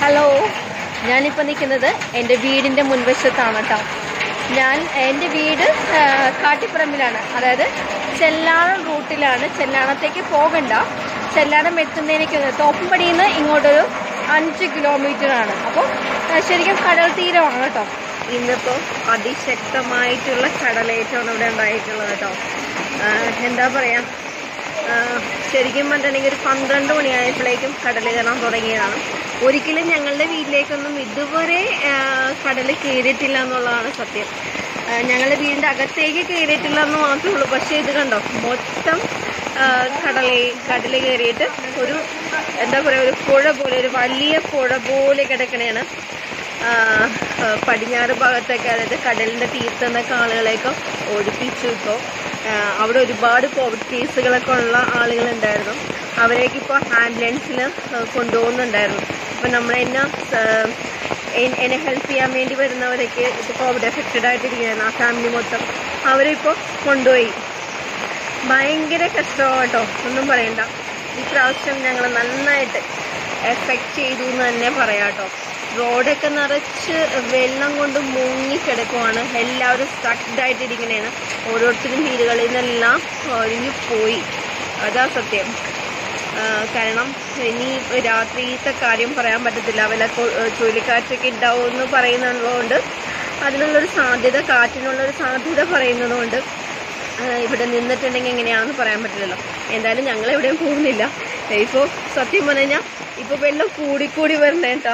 hello ഞാനിപ്പോൾ നിൽക്കുന്നത് എൻ്റെ വീടിൻ്റെ മുൻവശത്താണ് കേട്ടോ ഞാൻ എൻ്റെ വീട് ആ, കാട്ടിപ്പറമ്പിലാണ് അതായത് ചെല്ലാനം റൂട്ടിലാണ് ചെല്ലാനത്തേക്ക് പോകണ്ട ചെല്ലാനം എത്തുന്നതിനേക്ക് തോപ്പുംപടിയിൽ നിന്ന് ഇങ്ങോട്ടൊരു അഞ്ച് കിലോമീറ്റർ ആണ് അപ്പോൾ ആ, ശരിക്കും കടൽ തീരമാണ് കേട്ടോ ഇന്നിപ്പോൾ അതിശക്തമായിട്ടുള്ള കടലേറ്റമാണ് ഇവിടെ ഉണ്ടായിട്ടുള്ളത് കേട്ടോ ആ, എന്താ പറയുക ആഹ് ശരിക്കും പറഞ്ഞിട്ടുണ്ടെങ്കിൽ ഒരു പന്ത്രണ്ട് മണിയായപ്പോഴേക്കും കടൽ കയറാൻ തുടങ്ങിയതാണ് ഒരിക്കലും ഞങ്ങളുടെ വീട്ടിലേക്കൊന്നും ഇതുവരെ കടൽ കയറിയിട്ടില്ല എന്നുള്ളതാണ് സത്യം ആഹ് ഞങ്ങളുടെ വീടിൻ്റെ അകത്തേക്ക് കയറിയിട്ടില്ല എന്ന് മാത്രമേ ഉള്ളൂ പക്ഷേ ഇത് കണ്ടോ മൊത്തം കടൽ കടൽ കയറിയിട്ട് ഒരു എന്താ പറയുക ഒരു പുഴ പോലെ ഒരു വലിയ പുഴ പോലെ കിടക്കണേണ് ആഹ് ആഹ് പടിഞ്ഞാറ് ഭാഗത്തൊക്കെ അതായത് കടലിന്റെ തീരത്ത് നിന്നൊക്കെ ആളുകളെയൊക്കെ ഒഴിപ്പിച്ചു ഇപ്പോൾ അവിടെ ഒരുപാട് കോവിഡ് കേസുകളൊക്കെ ഉള്ള ആളുകളുണ്ടായിരുന്നു അവരെയൊക്കെ ഇപ്പോൾ ആംബുലൻസിൽ കൊണ്ടുപോകുന്നുണ്ടായിരുന്നു അപ്പം നമ്മളെന്നെ ആഹ് എൻ- എന്നെ ഹെൽപ്പ് ചെയ്യാൻ വേണ്ടി വരുന്നവരൊക്കെ ഇപ്പോൾ കോവിഡ് എഫക്റ്റഡ് ആയിട്ടിരിക്കുകയാണ് ആ ഫാമിലി മൊത്തം അവരിപ്പോൾ കൊണ്ടുപോയി ഭയങ്കര കഷ്ടമാണ് കേട്ടോ ഒന്നും പറയണ്ട ഇപ്രാവശ്യം ഞങ്ങൾ നന്നായിട്ട് എഫക്റ്റ് ചെയ്തു എന്ന് തന്നെ പറയാം കേട്ടോ റോഡൊക്കെ നിറച്ച് വെള്ളം കൊണ്ട് മുങ്ങി കിടക്കുവാണ് എല്ലാവരും സ്റ്റക്ഡ് ആയിട്ടിരിക്കണേണ് ഓരോരുത്തരും വീടുകളിൽ നിന്നെല്ലാം ഒഴിഞ്ഞു പോയി അതാ സത്യം ആ, കാരണം ഇനി രാത്രിയിലത്തെ കാര്യം പറയാൻ പറ്റത്തില്ല വല്ല കൊ- ചുഴലിക്കാറ്റൊക്കെ ഉണ്ടാവും എന്ന് പറയുന്നുള്ളതുകൊണ്ട് അതിനുള്ളൊരു സാധ്യത കാറ്റിനുള്ളൊരു സാധ്യത പറയുന്നതുകൊണ്ട് ആ, ഇവിടെ നിന്നിട്ടുണ്ടെങ്കിൽ എങ്ങനെയാണെന്ന് പറയാൻ പറ്റില്ലല്ലോ എന്തായാലും ഞങ്ങൾ എവിടെയും പോകുന്നില്ല ഇപ്പോൾ സത്യം പറഞ്ഞു കഴിഞ്ഞാൽ ഇപ്പോൾ വെള്ളം കൂടിക്കൂടി വരണേ കേട്ടോ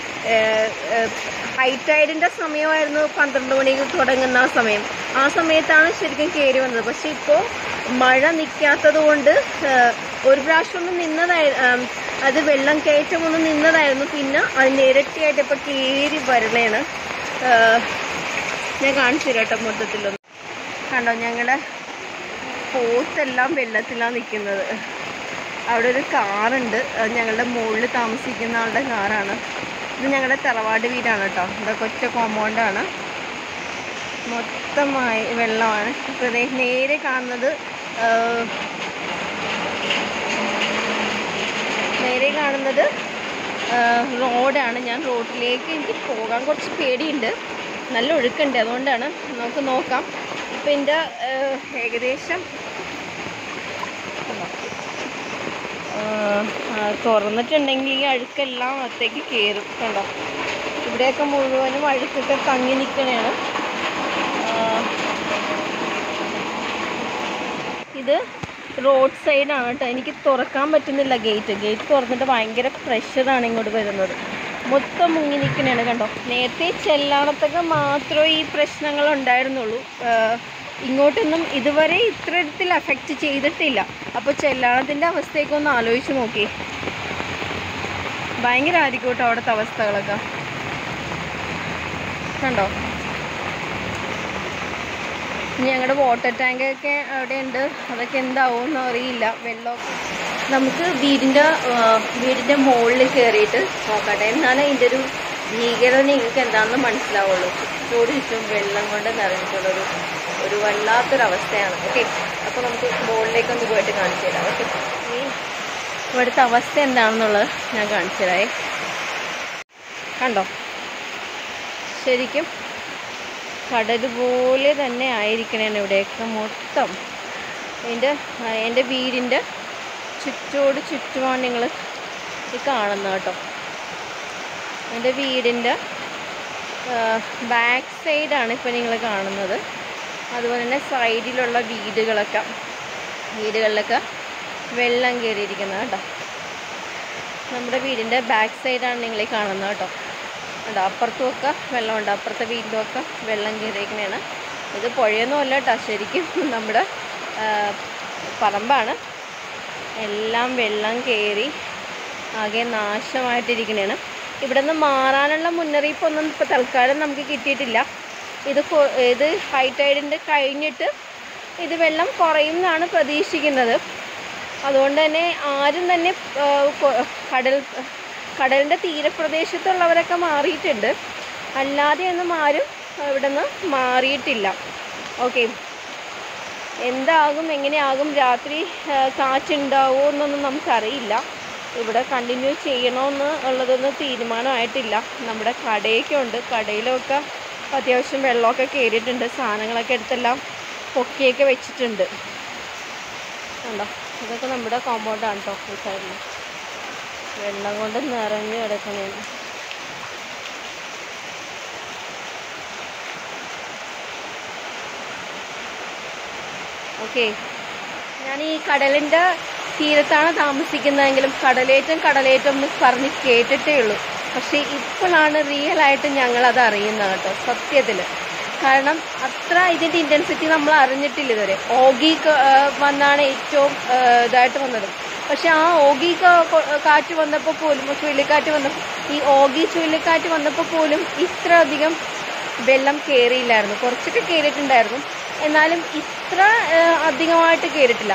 ഹൈ ടൈഡിൻ്റെ സമയമായിരുന്നു പന്ത്രണ്ട് മണിക്ക് തുടങ്ങുന്ന ആ സമയം ആ സമയത്താണ് ശരിക്കും കയറി വന്നത് പക്ഷെ ഇപ്പോൾ മഴ നിൽക്കാത്തത് കൊണ്ട് ആ, ഒരു പ്രാവശ്യം ഒന്ന് നിന്നതായി ആ, അത് വെള്ളം കയറ്റം ഒന്ന് നിന്നതായിരുന്നു പിന്നെ അതിൻ്റെ ഇരട്ടിയായിട്ട് ഇപ്പോൾ കയറി വരണേണ് ആ, ഞാൻ കാണിച്ചു തരാം കേട്ടോ മൊത്തത്തിലൊന്ന് കണ്ടോ ഞങ്ങളുടെ പോത്തെല്ലാം വെള്ളത്തിലാണ് നിൽക്കുന്നത് അവിടെ ഒരു കാറുണ്ട് അത് ഞങ്ങളുടെ മുകളിൽ താമസിക്കുന്ന ആളുടെ കാറാണ് ഇത് ഞങ്ങളുടെ തറവാട് വീടാണ് കേട്ടോ ഇതൊക്കെ ഒറ്റ കോമ്പൗണ്ടാണ് മൊത്തമായി വെള്ളമാണ് ഇപ്പോൾ ദേ നേരെ കാണുന്നത് ആ, നേരെ കാണുന്നത് ആ, റോഡാണ് ഞാൻ റോഡിലേക്ക് എനിക്ക് പോകാൻ കുറച്ച് പേടിയുണ്ട് നല്ല ഒഴുക്കുണ്ട് അതുകൊണ്ടാണ് നമുക്ക് നോക്കാം ഇപ്പം എൻ്റെ ആ, ഏകദേശം ആ, ആ, തുറന്നിട്ടുണ്ടെങ്കിൽ ഈ അഴുക്കെല്ലാം അകത്തേക്ക് കയറും കണ്ടോ ഇവിടെയൊക്കെ മുഴുവനും അഴുക്കൊക്കെ തങ്ങി നിൽക്കണയാണ് ഇത് റോഡ് സൈഡാണ് കേട്ടോ എനിക്ക് തുറക്കാൻ പറ്റുന്നില്ല ഗേറ്റ് ഗേറ്റ് തുറന്നിട്ട് ഭയങ്കര പ്രഷറാണ് ഇങ്ങോട്ട് വരുന്നത് മൊത്തം മുങ്ങി നിൽക്കണയാണ് കണ്ടോ നേരത്തെ ചെല്ലാണത്തൊക്കെ മാത്രമേ ഈ പ്രശ്നങ്ങൾ ഉണ്ടായിരുന്നുള്ളൂ ആഹ് ഇങ്ങോട്ടൊന്നും ഇതുവരെ ഇത്തരത്തിൽ അഫക്റ്റ് ചെയ്തിട്ടില്ല അപ്പോൾ ചെല്ലാണത്തിൻ്റെ അവസ്ഥയൊക്കെ ഒന്ന് ആലോചിച്ച് നോക്കി ഭയങ്കരമായിരിക്കും കേട്ടോ അവിടുത്തെ അവസ്ഥകളൊക്കെ കണ്ടോ ഇനി ഞങ്ങളുടെ വാട്ടർ ടാങ്ക് ഒക്കെ അവിടെ ഉണ്ട് അതൊക്കെ എന്താവുമെന്ന് അറിയില്ല വെള്ളമൊക്കെ നമുക്ക് വീടിൻ്റെ വീടിൻ്റെ മുകളിൽ കയറിയിട്ട് നോക്കട്ടെ എന്നാലേ ഇതിൻ്റെ ഒരു ഭീകരത നിങ്ങൾക്ക് എന്താണെന്ന് മനസ്സിലാവുള്ളൂ ചുറ്റോട് ചുറ്റും വെള്ളം കൊണ്ട് നിറഞ്ഞിട്ടുള്ളൊരു ഒരു വല്ലാത്തൊരവസ്ഥയാണ് ഓക്കെ അപ്പോൾ നമുക്ക് മുകളിലേക്കൊന്ന് പോയിട്ട് കാണിച്ചു തരാം ഓക്കെ ഈ ഇവിടുത്തെ അവസ്ഥ എന്താണെന്നുള്ളത് ഞാൻ കാണിച്ചു തരാമേ കണ്ടോ ശരിക്കും കടൽ പോലെ തന്നെ ആയിരിക്കണേണ് ഇവിടെയൊക്കെ മൊത്തം എൻ്റെ എൻ്റെ വീടിൻ്റെ ചുറ്റോട് ചുറ്റുമാണ് നിങ്ങൾ ഈ കാണുന്നത് കേട്ടോ എൻ്റെ വീടിൻ്റെ ബാക്ക് സൈഡാണ് ഇപ്പോൾ നിങ്ങൾ കാണുന്നത് അതുപോലെ തന്നെ സൈഡിലുള്ള വീടുകളൊക്കെ വീടുകളിലൊക്കെ വെള്ളം കയറിയിരിക്കുന്നത് കേട്ടോ നമ്മുടെ വീടിൻ്റെ ബാക്ക് സൈഡാണ് നിങ്ങൾ ഈ കാണുന്നത് കേട്ടോ ഉണ്ട് അപ്പുറത്തുമൊക്കെ വെള്ളമുണ്ട് അപ്പുറത്തെ വീട്ടിലുമൊക്കെ വെള്ളം കയറിയിരിക്കണതാണ് ഇത് പുഴയൊന്നും അല്ല കേട്ടോ ശരിക്കും നമ്മുടെ ആ, പറമ്പാണ് എല്ലാം വെള്ളം കയറി ആകെ നാശമായിട്ടിരിക്കണതാണ് ഇവിടെ നിന്ന് മാറാനുള്ള മുന്നറിയിപ്പൊന്നും ഇപ്പോൾ തൽക്കാലം നമുക്ക് കിട്ടിയിട്ടില്ല ഇത് കൊ- ഇത് ഹൈ ടൈഡിൻ്റെ കഴിഞ്ഞിട്ട് ഇത് വെള്ളം കുറയും എന്നാണ് പ്രതീക്ഷിക്കുന്നത് അതുകൊണ്ട് തന്നെ ആരും തന്നെ ആ, കൊ- കടൽ കടലിൻ്റെ തീരപ്രദേശത്തുള്ളവരൊക്കെ മാറിയിട്ടുണ്ട് അല്ലാതെ ഒന്നും ആരും ഇവിടെ നിന്ന് മാറിയിട്ടില്ല ഓക്കെ എന്താകും എങ്ങനെയാകും രാത്രി ആ, കാറ്റുണ്ടാവുമോ എന്നൊന്നും നമുക്കറിയില്ല ഇവിടെ കണ്ടിന്യൂ ചെയ്യണമെന്ന് ഉള്ളതൊന്നും തീരുമാനമായിട്ടില്ല നമ്മുടെ കടയൊക്കെ ഉണ്ട് കടയിലൊക്കെ അത്യാവശ്യം വെള്ളമൊക്കെ കയറിയിട്ടുണ്ട് സാധനങ്ങളൊക്കെ എടുത്തെല്ലാം പൊക്കിയൊക്കെ വെച്ചിട്ടുണ്ട് കണ്ടോ ഇതൊക്കെ നമ്മുടെ കോമ്പൗണ്ടാണ് കേട്ടോ ഈ സൈഡിൽ വെള്ളം കൊണ്ട് നിറഞ്ഞു കിടക്കണേന്ന് ഓക്കെ ഞാൻ ഈ കടലിൻ്റെ തീരത്താണ് താമസിക്കുന്നതെങ്കിലും കടലേറ്റം കടലേറ്റം എന്ന് പറഞ്ഞ് കേട്ടിട്ടേ ഉള്ളൂ പക്ഷേ ഇപ്പോഴാണ് റിയൽ ആയിട്ട് ഞങ്ങൾ അത് അറിയുന്നത് കേട്ടോ സത്യത്തിൽ കാരണം അത്ര ഇതിൻ്റെ ഇൻറ്റൻസിറ്റി നമ്മൾ അറിഞ്ഞിട്ടില്ല ഇതുവരെ ഓഗി ക- ആ, വന്നാണ് ഏറ്റവും ആ, ഇതായിട്ട് വന്നത് പക്ഷെ ആ ഓഗി ക- കൊ- കാറ്റ് വന്നപ്പോൾ പോലും ചുഴലിക്കാറ്റ് വന്നപ്പോൾ ഈ ഓഗി ചുഴലിക്കാറ്റ് വന്നപ്പോൾ പോലും ഇത്ര അധികം വെള്ളം കയറിയില്ലായിരുന്നു കുറച്ചൊക്കെ കയറിയിട്ടുണ്ടായിരുന്നു എന്നാലും ഇത്ര ആ, അധികമായിട്ട് കയറിയിട്ടില്ല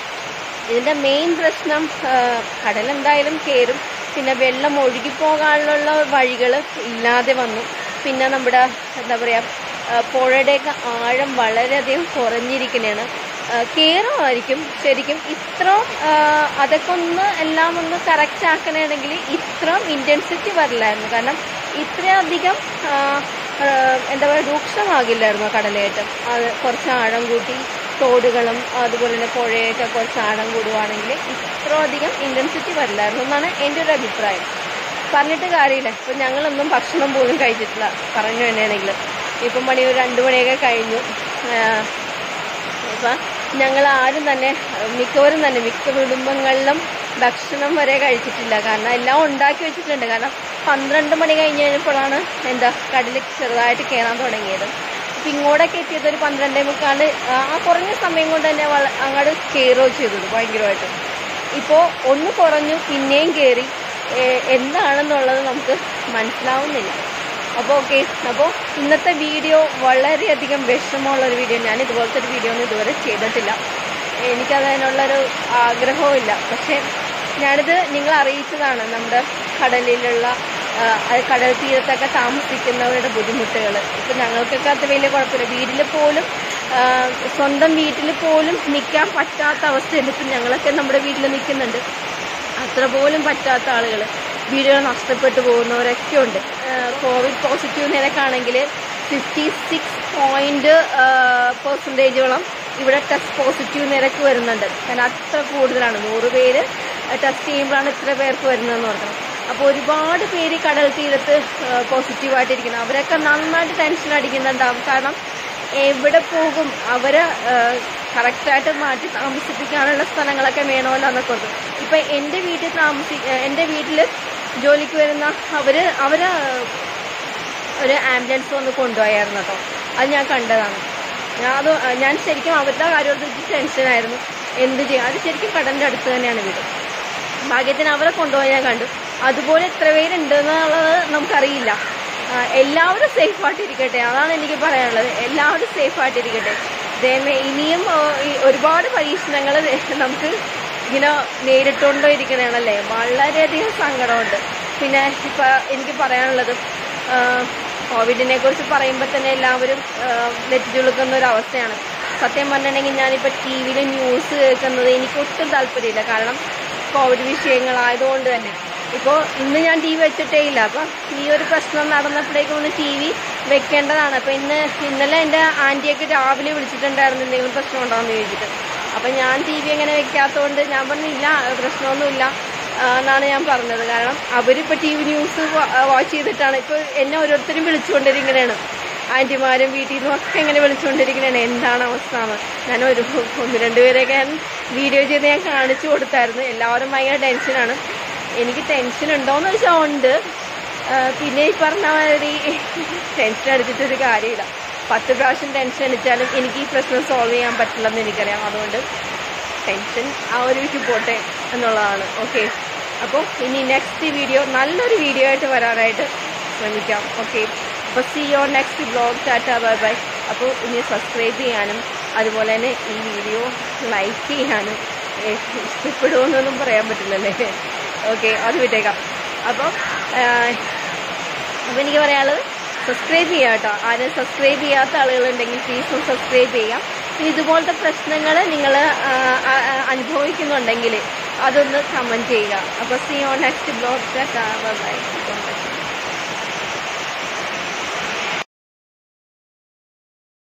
ഇതിൻ്റെ മെയിൻ പ്രശ്നം ആ, കടലെന്തായാലും കയറും പിന്നെ വെള്ളം ഒഴുകിപ്പോകാനുള്ള വഴികൾ ഇല്ലാതെ വന്നു പിന്നെ നമ്മുടെ എന്താ പറയുക പുഴയുടെയൊക്കെ ആഴം വളരെയധികം കുറഞ്ഞിരിക്കുന്നതാണ് കയറുമായിരിക്കും ശരിക്കും ഇത്ര ആ, അതൊക്കെ ഒന്ന് എല്ലാം ഒന്ന് കറക്റ്റ് ആക്കണമെങ്കിൽ ഇത്രയും ഇൻറ്റൻസിറ്റി വരില്ലായിരുന്നു കാരണം ഇത്രയധികം ആ, ആ, എന്താ പറയുക രൂക്ഷമാകില്ലായിരുന്നു ആ കടലേറ്റം അത് കുറച്ച് ആഴം കൂട്ടി തോടുകളും അതുപോലെ തന്നെ പുഴയൊക്കെ കുറച്ച് ആഴം കൂടുവാണെങ്കിൽ ഇത്ര അധികം ഇൻറ്റൻസിറ്റി വരില്ലായിരുന്നു എന്നാണ് എൻ്റെ ഒരു അഭിപ്രായം പറഞ്ഞിട്ട് കാര്യമില്ല ഇപ്പം ഞങ്ങളൊന്നും ഭക്ഷണം പോലും കഴിച്ചിട്ടില്ല പറഞ്ഞു തന്നെയാണെങ്കിൽ ഇപ്പം മണി ഒരു രണ്ട് മണിയൊക്കെ കഴിഞ്ഞു ആഹ് ഇപ്പം ഞങ്ങൾ ആരും തന്നെ മിക്കവരും തന്നെ മിക്ക കുടുംബങ്ങളിലും ഭക്ഷണം വരെ കഴിച്ചിട്ടില്ല കാരണം എല്ലാം ഉണ്ടാക്കി വെച്ചിട്ടുണ്ട് കാരണം പന്ത്രണ്ട് മണി കഴിഞ്ഞ് കഴിഞ്ഞപ്പോഴാണ് എന്താ കടൽ ചെറുതായിട്ട് കയറാൻ തുടങ്ങിയത് അപ്പം ഇങ്ങോട്ടൊക്കെ എത്തിയത് ഒരു പന്ത്രണ്ടേ മുക്കാണ്ട് ആ കുറഞ്ഞ സമയം കൊണ്ട് തന്നെ വള അങ്ങോട്ട് കയറുകയോ ചെയ്തത് ഭയങ്കരമായിട്ട് ഇപ്പോൾ ഒന്ന് കുറഞ്ഞു പിന്നെയും കയറി ഏഹ് എന്താണെന്നുള്ളത് നമുക്ക് മനസ്സിലാവുന്നില്ല അപ്പോൾ ഓക്കെ അപ്പോൾ ഇന്നത്തെ വീഡിയോ വളരെയധികം വിഷമമുള്ള ഒരു വീഡിയോ ഞാൻ ഇതുപോലത്തെ ഒരു വീഡിയോ ഒന്നും ഇതുവരെ ചെയ്തിട്ടില്ല എനിക്കതിനുള്ളൊരു ആഗ്രഹവും ഇല്ല പക്ഷേ ഞാനിത് നിങ്ങളെ അറിയിച്ചതാണ് നമ്മുടെ കടലിലുള്ള ആ, അത് കടൽ തീരത്തൊക്കെ താമസിക്കുന്നവരുടെ ബുദ്ധിമുട്ടുകൾ ഇപ്പം ഞങ്ങൾക്കൊക്കെ അത് വലിയ കുഴപ്പമില്ല വീട്ടിൽ പോലും ആ, സ്വന്തം വീട്ടിൽ പോലും നിൽക്കാൻ പറ്റാത്ത അവസ്ഥയുണ്ട് ഇപ്പം ഞങ്ങളൊക്കെ നമ്മുടെ വീട്ടിൽ നിൽക്കുന്നുണ്ട് അത്ര പോലും പറ്റാത്ത ആളുകൾ വീടുകൾ നഷ്ടപ്പെട്ടു പോകുന്നവരൊക്കെ ഉണ്ട് കോവിഡ് പോസിറ്റീവ് നിരക്കാണെങ്കിൽ ഫിഫ്റ്റി സിക്സ് പോയിന്റ് പെർസെൻറ്റേജോളം ഇവിടെ ടെസ്റ്റ് പോസിറ്റീവ് നിരക്ക് വരുന്നുണ്ട് കാരണം അത്ര കൂടുതലാണ് നൂറ് പേര് ടെസ്റ്റ് ചെയ്യുമ്പോഴാണ് ഇത്ര പേർക്ക് വരുന്നതെന്ന് പറഞ്ഞത് അപ്പോൾ ഒരുപാട് പേര് കടൽ തീരത്ത് പോസിറ്റീവായിട്ടിരിക്കുന്നത് അവരൊക്കെ നന്നായിട്ട് ടെൻഷൻ അടിക്കുന്നുണ്ടാവും കാരണം എവിടെ പോകും അവരെ കറക്റ്റായിട്ട് മാറ്റി താമസിപ്പിക്കാനുള്ള സ്ഥലങ്ങളൊക്കെ വേണമല്ലോ എന്നൊക്കെ ഉണ്ട് ഇപ്പം എൻ്റെ വീട്ടിൽ താമസി ഏഹ് എൻ്റെ വീട്ടിൽ ജോലിക്ക് വരുന്ന അവർ അവർ ഒരു ആംബുലൻസ് വന്ന് കൊണ്ടുപോയായിരുന്നു കേട്ടോ അത് ഞാൻ കണ്ടതാണ് ഞാൻ അത് ഞാൻ ശരിക്കും അവരുടെ കാര്യം ഓർത്ത് ടെൻഷനായിരുന്നു എന്ത് ചെയ്യും അത് ശരിക്കും കടലിൻ്റെ അടുത്ത് തന്നെയാണ് വീട് ഭാഗ്യത്തിന് അവരെ കൊണ്ടുപോയി ഞാൻ കണ്ടു അതുപോലെ എത്ര പേരുണ്ട് എന്നുള്ളത് നമുക്കറിയില്ല ആ, എല്ലാവരും സേഫായിട്ടിരിക്കട്ടെ അതാണ് എനിക്ക് പറയാനുള്ളത് എല്ലാവരും സേഫായിട്ടിരിക്കട്ടെ ദൈവമേ ഇനിയും ആ, ഈ ഒരുപാട് പരീക്ഷണങ്ങൾ നമുക്ക് ഇങ്ങനെ നേരിട്ടുകൊണ്ടോ ഇരിക്കണേണല്ലേ വളരെയധികം സങ്കടമുണ്ട് പിന്നെ ഇപ്പം എനിക്ക് പറയാനുള്ളത് ആ, കോവിഡിനെ കുറിച്ച് പറയുമ്പോൾ തന്നെ എല്ലാവരും നെറ്റിച്ചുളുക്കുന്ന ഒരു അവസ്ഥയാണ് സത്യം പറഞ്ഞിട്ടുണ്ടെങ്കിൽ ഞാനിപ്പോൾ ടി വിയിൽ ന്യൂസ് കേൾക്കുന്നത് എനിക്ക് ഒട്ടും താല്പര്യമില്ല കാരണം കോവിഡ് വിഷയങ്ങളായതുകൊണ്ട് തന്നെ ഇപ്പോൾ ഇന്ന് ഞാൻ ടി വി വെച്ചിട്ടേ ഇല്ല അപ്പം ഈ ഒരു പ്രശ്നം നടന്നപ്പോഴേക്കും ഒന്ന് ടി വി വെക്കേണ്ടതാണ് അപ്പം ഇന്ന് ഇന്നലെ എൻ്റെ ആൻറ്റിയൊക്കെ രാവിലെ വിളിച്ചിട്ടുണ്ടായിരുന്നു എന്തെങ്കിലും പ്രശ്നം ഉണ്ടോ എന്ന് ചോദിച്ചിട്ട് അപ്പം ഞാൻ ടി വി അങ്ങനെ വെക്കാത്തതുകൊണ്ട് ഞാൻ പറഞ്ഞില്ല പ്രശ്നമൊന്നുമില്ല ആ, എന്നാണ് ഞാൻ പറഞ്ഞത് കാരണം അവരിപ്പോൾ ടി വി ന്യൂസ് വാച്ച് ചെയ്തിട്ടാണ് ഇപ്പോൾ എന്നെ ഓരോരുത്തരും വിളിച്ചുകൊണ്ടിരിക്കണേണ് ആൻറ്റിമാരും വീട്ടിൽ നിന്നും ഒക്കെ ഇങ്ങനെ വിളിച്ചുകൊണ്ടിരിക്കണേണ് എന്താണ് അവസ്ഥ എന്ന് ഞാൻ ഒരു ഒന്ന് രണ്ട് പേരെയൊക്കെ ഞാൻ വീഡിയോ ചെയ്ത് ഞാൻ കാണിച്ചു കൊടുത്തായിരുന്നു എല്ലാവരും ഭയങ്കര ടെൻഷനാണ് എനിക്ക് ടെൻഷൻ ഉണ്ടോയെന്ന് വെച്ചാൽ ഉണ്ട് ആ, പിന്നെ ഈ പറഞ്ഞ മാതിരി ടെൻഷൻ അടിച്ചിട്ടൊരു കാര്യമില്ല പത്ത് പ്രാവശ്യം ടെൻഷൻ അടിച്ചാലും എനിക്ക് ഈ പ്രശ്നം സോൾവ് ചെയ്യാൻ പറ്റില്ലെന്ന് എനിക്കറിയാം അതുകൊണ്ട് ടെൻഷൻ ആ ഒരു വീട്ടിൽ പോട്ടെ എന്നുള്ളതാണ് ഓക്കെ അപ്പോൾ ഇനി നെക്സ്റ്റ് വീഡിയോ നല്ലൊരു വീഡിയോ ആയിട്ട് വരാനായിട്ട് ശ്രമിക്കാം ഓക്കെ അപ്പോൾ സി യോർ നെക്സ്റ്റ് ബ്ലോഗ് ടാറ്റ ബൈ ബൈ അപ്പോൾ ഇനി സബ്സ്ക്രൈബ് ചെയ്യാനും അതുപോലെ തന്നെ ഈ വീഡിയോ ലൈക്ക് ചെയ്യാനും ഏ, ഇഷ്ടപ്പെടുമെന്നൊന്നും പറയാൻ പറ്റില്ലല്ലേ ഓക്കെ അത് വിട്ടേക്കാം അപ്പോൾ അപ്പോൾ എനിക്ക് പറയാനുള്ളത് സബ്സ്ക്രൈബ് ചെയ്യാം കേട്ടോ ആരും സബ്സ്ക്രൈബ് ചെയ്യാത്ത ആളുകളുണ്ടെങ്കിൽ പ്ലീസ് ഒന്ന് സബ്സ്ക്രൈബ് ചെയ്യാം ഇനി ഇതുപോലത്തെ പ്രശ്നങ്ങൾ നിങ്ങൾ അനുഭവിക്കുന്നുണ്ടെങ്കിൽ അതൊന്ന് കമൻറ്റ് ചെയ്യുക അപ്പോൾ see on next blog by